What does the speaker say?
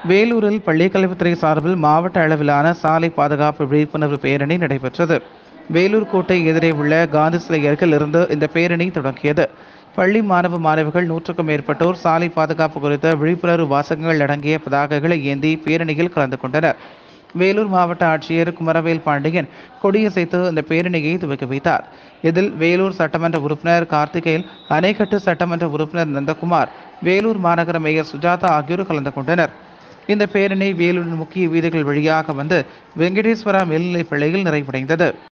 வேலூரில் பள்ளிக்கல்வித்துறை சார்பில் மாவட்ட அளவிலான சாலை பாதுகாப்பு விழிப்புணர்வு பேரணி நடைபெற்றது வேலூர் கோட்டை எதிரே உள்ள காந்தி சிலை அருகில் இருந்து இந்த பேரணி தொடங்கியது பள்ளி மாணவ மாணவிகள் நூற்றுக்கும் மேற்பட்டோர் சாலை பாதுகாப்பு குறித்த விழிப்புணர்வு வாசகங்கள் அடங்கிய பதாகைகளை ஏந்தி பேரணியில் கலந்து கொண்டனர் வேலூர் மாவட்ட ஆட்சியர் குமரவேல் பாண்டியன் கொடியசைத்து இந்த பேரணியை துவக்கி வைத்தார் இதில் வேலூர் சட்டமன்ற உறுப்பினர் கார்த்திகேயன் அணைக்கட்டு சட்டமன்ற உறுப்பினர் நந்தகுமார் வேலூர் மாநகர மேயர் சுஜாதா ஆகியோர் கலந்து கொண்டனர் இந்த பேரணி வேலூரின் முக்கிய வீதிகள் வழியாக வந்து வெங்கடேஸ்வரா மேல்நிலைப் பள்ளியில் நிறைவடைந்தது